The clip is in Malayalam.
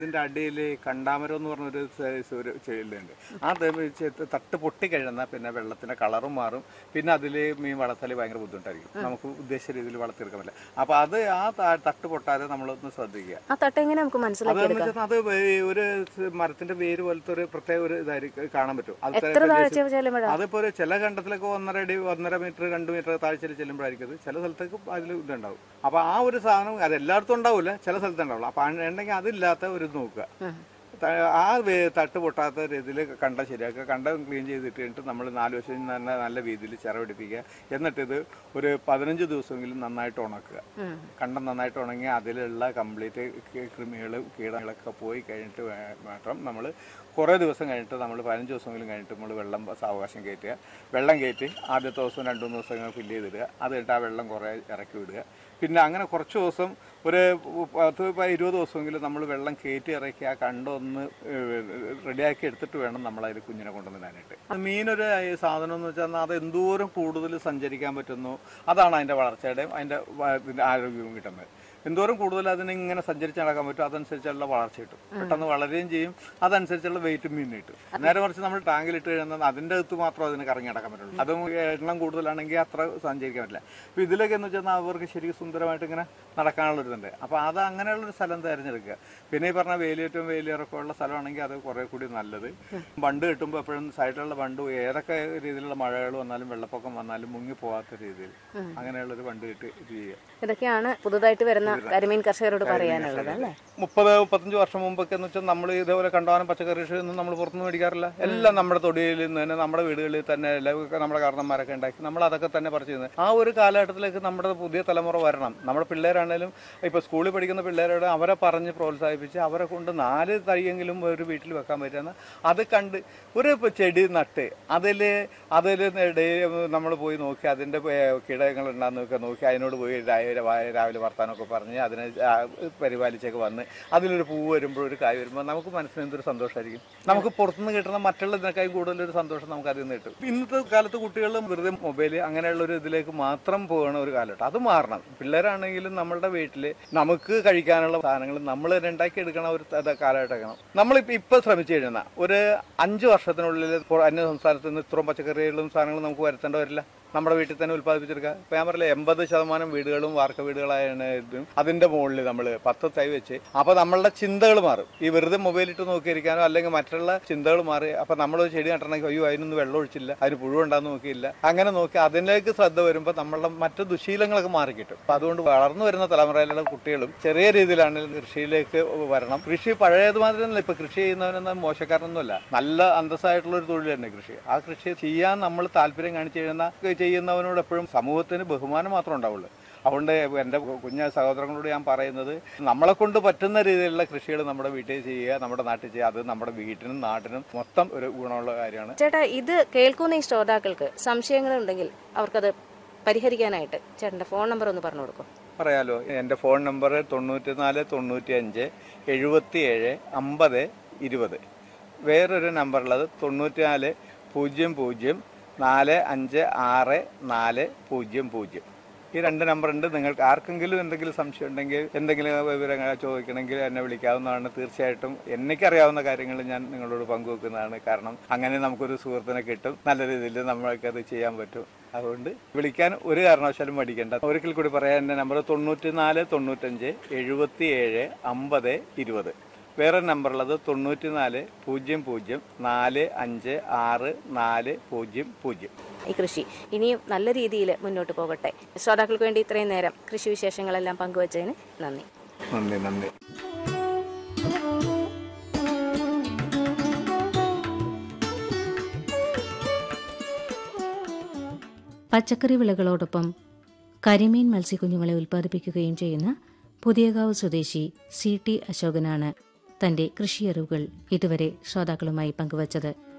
ഇതിന്റെ അടിയിൽ കണ്ടാമരം എന്ന് പറഞ്ഞൊരു സൈസ് ഒരു ചെല്ലുണ്ട് ആ തേ- ചെ- തട്ട് പൊട്ടിക്കഴിഞ്ഞാൽ പിന്നെ വെള്ളത്തിന്റെ കളറും മാറും പിന്നെ അതിൽ മീൻ വളർത്താൽ ഭയങ്കര ബുദ്ധിമുട്ടായിരിക്കും നമുക്ക് ഉദ്ദേശിച്ച രീതിയിൽ വളർത്തിയെടുക്കാൻ പറ്റില്ല അപ്പൊ അത് ആ ത- തട്ട് പൊട്ടാതെ നമ്മളൊന്ന് ശ്രദ്ധിക്കുക ആ തട്ട എങ്ങനെ നമുക്ക് മനസ്സിലാക്കി അതെന്ന് വെച്ചാൽ അത് വേ- ഒരു സ് മരത്തിന്റെ വേര് പോലത്തെ ഒരു പ്രത്യേക ഒരു ഇതായിരിക്കും കാണാൻ പറ്റും അത് എത്ര താഴ്ച ചെല്ലുമ്പോഴാ അതിപ്പോ ഒരു ചില കണ്ടത്തിലൊക്കെ ഒന്നര അടി ഒന്നര മീറ്റർ രണ്ട് മീറ്റർ താഴ്ചയിൽ ചെല്ലുമ്പോഴായിരിക്കും അത് ചില സ്ഥലത്തേക്ക് അതിൽ ഇതുണ്ടാവും അപ്പൊ ആ ഒരു സാധനം അത് എല്ലായിടത്തും ഉണ്ടാവില്ല ചില സ്ഥലത്ത് ഉണ്ടാവില്ല അപ്പൊ ഉണ്ടെങ്കിൽ അതില്ലാത്ത ഒരു ഇത് നോക്കുക ത- ആ വേ- തട്ട് പൊട്ടാത്ത രീതിയിൽ കണ്ട ശരിയാക്കുക കണ്ട ക്ലീൻ ചെയ്തിട്ട് കഴിഞ്ഞിട്ട് നമ്മൾ നാല് വശം തന്നെ നല്ല രീതിയിൽ ചിറവെടുപ്പിക്കുക എന്നിട്ട് ഇത് ഒരു പതിനഞ്ച് ദിവസമെങ്കിലും നന്നായിട്ട് ഉണക്കുക കണ്ടം നന്നായിട്ട് ഉണങ്ങി അതിലുള്ള കംപ്ലീറ്റ് കൃമികൾ കീടങ്ങളൊക്കെ പോയി കഴിഞ്ഞിട്ട് വേ- മാത്രം നമ്മൾ കുറേ ദിവസം കഴിഞ്ഞിട്ട് നമ്മൾ പതിനഞ്ച് ദിവസമെങ്കിലും കഴിഞ്ഞിട്ട് നമ്മൾ വെള്ളം സാവകാശം കയറ്റുക വെള്ളം കയറ്റി ആദ്യത്തെ ദിവസം രണ്ട് മൂന്ന് ദിവസം ഇങ്ങനെ ഫില്ല് ചെയ്തിടുക അത് കഴിഞ്ഞിട്ട് ആ വെള്ളം കുറേ ഇറക്കി വിടുക പിന്നെ അങ്ങനെ കുറച്ച് ദിവസം ഒരു പത്ത് പ- ഇരുപത് ദിവസമെങ്കിലും നമ്മൾ വെള്ളം കയറ്റി ഇറക്കി ആ കണ്ടൊന്ന് റെഡിയാക്കി എടുത്തിട്ട് വേണം നമ്മൾ അതിൽ കുഞ്ഞിനെ കൊണ്ടുവന്നിടാനായിട്ട് മീനൊരു സാധനം എന്ന് വെച്ചാൽ അത് എന്തോരം കൂടുതൽ സഞ്ചരിക്കാൻ പറ്റുന്നു അതാണ് അതിൻ്റെ വളർച്ചയുടെയും അതിൻ്റെ വ- ഇതിൻ്റെ ആരോഗ്യവും കിട്ടുന്നത് എന്തോരം കൂടുതൽ അതിന് ഇങ്ങനെ സഞ്ചരിച്ച് നടക്കാൻ പറ്റും അതനുസരിച്ചുള്ള വളർച്ച കിട്ടും പെട്ടെന്ന് വളരുകയും ചെയ്യും അതനുസരിച്ചുള്ള വെയിറ്റ് മീൻ കിട്ടും നേരെ മറിച്ച് നമ്മൾ ടാങ്കിലിട്ട് കഴിഞ്ഞാൽ അതിൻ്റെ അകത്ത് മാത്രം അതിന് കറങ്ങി നടക്കാൻ പറ്റുള്ളൂ അതും എണ്ണം കൂടുതലാണെങ്കിൽ അത്ര സഞ്ചരിക്കാൻ പറ്റില്ല അപ്പോൾ ഇതിലൊക്കെ എന്ന് വെച്ചാൽ അവർക്ക് ശരിക്കും സുന്ദരമായിട്ട് ഇങ്ങനെ നടക്കാനുള്ള ഒരു ഇതുണ്ട് അപ്പോൾ അത് അങ്ങനെയുള്ളൊരു സ്ഥലം തിരഞ്ഞെടുക്കുക പിന്നെ ഈ പറഞ്ഞ വേലിയേറ്റവും വേലിയിറക്കവും ഉള്ള സ്ഥലമാണെങ്കിൽ അത് കുറേ കൂടി നല്ലത് ബണ്ട് കിട്ടുമ്പോൾ എപ്പോഴും സൈഡിലുള്ള ബണ്ട് ഏതൊക്കെ രീതിയിലുള്ള മഴകൾ വന്നാലും വെള്ളപ്പൊക്കം വന്നാലും മുങ്ങി പോകാത്ത രീതിയിൽ അങ്ങനെയുള്ളൊരു ബണ്ട് കിട്ടി ഇത് ചെയ്യുക ഇതൊക്കെയാണ് പുതുതായിട്ട് വരുന്ന കരിമീൻ കർഷകരോട് പറയാനുള്ളത് അല്ലേ മുപ്പത് മുപ്പത്തഞ്ച് വർഷം മുമ്പൊക്കെ എന്ന് വെച്ചാൽ നമ്മൾ ഇതേപോലെ കണ്ടവാനം പച്ചക്കറി കൃഷിയൊന്നും നമ്മൾ പുറത്തുനിന്ന് മേടിക്കാറില്ല എല്ലാം നമ്മുടെ തൊടിയിൽ നിന്ന് തന്നെ നമ്മുടെ വീടുകളിൽ തന്നെ എല്ലാം നമ്മുടെ കാരണന്മാരൊക്കെ ഉണ്ടാക്കി നമ്മൾ അതൊക്കെ തന്നെ പറിച്ചു ചെയ്യുന്നത് ആ ഒരു കാലഘട്ടത്തിലേക്ക് നമ്മുടെ പുതിയ തലമുറ വരണം നമ്മുടെ പിള്ളേരാണേലും ഇപ്പൊ സ്കൂളിൽ പഠിക്കുന്ന പിള്ളേരോട് അവരെ പറഞ്ഞ് പ്രോത്സാഹിപ്പിച്ച് അവരെ കൊണ്ട് നാല് തൈയെങ്കിലും ഒരു വീട്ടിൽ വെക്കാൻ പറ്റുന്ന അത് കണ്ട് ഒരു ഇപ്പൊ ചെടി നട്ട് അതിൽ അതിൽ നമ്മൾ പോയി നോക്കി അതിന്റെ കീടങ്ങൾ ഉണ്ടാകുന്നൊക്കെ നോക്കി അതിനോട് പോയി രാവിലെ രാവിലെ വർത്താനമൊക്കെ പറഞ്ഞ് അതിനെ ആ, പരിപാലിച്ചൊക്കെ വന്ന് അതിലൊരു പൂവ് വരുമ്പോൾ ഒരു കായ് വരുമ്പോൾ നമുക്ക് മനസ്സിന് എന്തൊരു സന്തോഷമായിരിക്കും നമുക്ക് പുറത്തുനിന്ന് കിട്ടുന്ന മറ്റുള്ള ഇതിനേക്കാൾ കൂടുതലൊരു സന്തോഷം നമുക്ക് അതിൽ നിന്ന് കിട്ടും ഇന്നത്തെ കാലത്ത് കുട്ടികൾ വെറുതെ മൊബൈൽ അങ്ങനെയുള്ള ഒരു ഇതിലേക്ക് മാത്രം പോകുന്ന ഒരു കാലഘട്ടം അത് മാറണം പിള്ളേരാണെങ്കിലും നമ്മളുടെ വീട്ടിൽ നമുക്ക് കഴിക്കാനുള്ള സാധനങ്ങൾ നമ്മൾ തന്നെ ഉണ്ടാക്കി എടുക്കണ ഒരു ത- കാലഘട്ടമാണ് നമ്മളിപ്പോൾ ഇപ്പൊ ശ്രമിച്ചു കഴിഞ്ഞാൽ ഒരു അഞ്ച് വർഷത്തിനുള്ളിൽ ഇപ്പോൾ അന്യ സംസ്ഥാനത്ത് നിന്ന് ഇത്രയും പച്ചക്കറികളും സാധനങ്ങളും നമുക്ക് വരുത്തേണ്ട വരില്ല നമ്മുടെ വീട്ടിൽ തന്നെ ഉൽപ്പാദിപ്പിച്ചെടുക്കുക ഇപ്പൊ ഞാൻ പറഞ്ഞില്ല എൺപത് ശതമാനം വീടുകളും വാർക്ക വീടുകളായാണ് ഇതും അതിന്റെ മുകളിൽ നമ്മൾ പത്ത് തൈ വെച്ച് അപ്പൊ നമ്മളുടെ ചിന്തകൾ മാറും ഈ വെറുതെ മൊബൈൽ ഇട്ട് നോക്കിയിരിക്കാനോ അല്ലെങ്കിൽ മറ്റുള്ള ചിന്തകൾ മാറി അപ്പൊ നമ്മൾ ഒരു ചെടി നട്ടണമെങ്കിൽ അയ്യോ അതിനൊന്നും വെള്ളം ഒഴിച്ചില്ല അതിന് പുഴുണ്ടാന്ന് നോക്കിയില്ല അങ്ങനെ നോക്കി അതിലേക്ക് ശ്രദ്ധ വരുമ്പോൾ നമ്മളുടെ മറ്റു ദുശീലങ്ങളൊക്കെ മാറി കിട്ടും അപ്പൊ അതുകൊണ്ട് വളർന്നു വരുന്ന തലമുറയിലുള്ള കുട്ടികളും ചെറിയ രീതിയിലാണെങ്കിലും കൃഷിയിലേക്ക് വരണം കൃഷി പഴയതുമാതിരി ഒന്നുമില്ല ഇപ്പൊ കൃഷി ചെയ്യുന്നവനൊന്നും മോശക്കാരനൊന്നുമല്ല നല്ല അന്തസ്സായിട്ടുള്ള ഒരു തൊഴിൽ തന്നെ കൃഷി ആ കൃഷി ചെയ്യാൻ നമ്മൾ താല്പര്യം കാണിച്ചു ചെയ്യുന്ന ചെയ്യുന്നവനോട് എപ്പോഴും സമൂഹത്തിന് ബഹുമാനം മാത്രമേ ഉണ്ടാവുള്ളൂ അതുകൊണ്ട് എൻ്റെ കുഞ്ഞ സഹോദരങ്ങളോട് ഞാൻ പറയുന്നത് നമ്മളെ കൊണ്ട് പറ്റുന്ന രീതിയിലുള്ള കൃഷികൾ നമ്മുടെ വീട്ടിൽ ചെയ്യുക നമ്മുടെ നാട്ടിൽ ചെയ്യുക അത് നമ്മുടെ വീട്ടിനും നാട്ടിനും മൊത്തം ഒരു ഗുണമുള്ള കാര്യമാണ് ചേട്ടാ ഇത് കേൾക്കുന്ന ഈ ശ്രോതാക്കൾക്ക് സംശയങ്ങളുണ്ടെങ്കിൽ അവർക്കത് പരിഹരിക്കാനായിട്ട് ചേട്ടന്റെ ഫോൺ നമ്പർ ഒന്ന് പറഞ്ഞു കൊടുക്കും പറയാലോ എൻ്റെ ഫോൺ നമ്പർ തൊണ്ണൂറ്റി നാല് തൊണ്ണൂറ്റി അഞ്ച് എഴുപത്തി ഏഴ് അമ്പത് ഇരുപത് വേറൊരു നമ്പറുള്ളത് തൊണ്ണൂറ്റി നാല് പൂജ്യം പൂജ്യം നാല് അഞ്ച് ആറ് നാല് പൂജ്യം പൂജ്യം ഈ രണ്ട് നമ്പറുണ്ട് നിങ്ങൾക്ക് ആർക്കെങ്കിലും എന്തെങ്കിലും സംശയം ഉണ്ടെങ്കിൽ എന്തെങ്കിലും വിവരങ്ങൾ ചോദിക്കണമെങ്കിൽ എന്നെ വിളിക്കാവുന്നതാണ് തീർച്ചയായിട്ടും എനിക്കറിയാവുന്ന കാര്യങ്ങൾ ഞാൻ നിങ്ങളോട് പങ്കുവെക്കുന്നതാണ് കാരണം അങ്ങനെ നമുക്കൊരു സുഹൃത്തിനെ കിട്ടും നല്ല രീതിയിൽ നമ്മൾക്കത് ചെയ്യാൻ പറ്റും അതുകൊണ്ട് വിളിക്കാൻ ഒരു കാരണവശാലും മടിക്കേണ്ട ഒരിക്കൽ കൂടി പറയാൻ എൻ്റെ നമ്പർ തൊണ്ണൂറ്റി നാല് തൊണ്ണൂറ്റഞ്ച് എഴുപത്തി ഏഴ് അമ്പത് ഇരുപത് വേറെ നമ്പറുള്ളത് തൊണ്ണൂറ്റി നാല് പൂജ്യം പൂജ്യം നാല് അഞ്ച് ആറ് നാല് പൂജ്യം പൂജ്യം ഈ കൃഷി ഇനിയും നല്ല രീതിയിൽ മുന്നോട്ട് പോകട്ടെ ശ്രോതാക്കൾക്ക് വേണ്ടി ഇത്രയും നേരം കൃഷി വിശേഷങ്ങളെല്ലാം പങ്കുവച്ചതിന് നന്ദി നന്ദി നന്ദി പച്ചക്കറി വിളകളോടൊപ്പം കരിമീൻ മത്സ്യക്കുഞ്ഞുങ്ങളെ ഉൽപ്പാദിപ്പിക്കുകയും ചെയ്യുന്ന പുതിയകാവ് സ്വദേശി സി ടി അശോകനാണ് തന്റെ കൃഷിയറിവുകൾ ഇതുവരെ ശ്രോതാക്കളുമായി പങ്കുവച്ചത്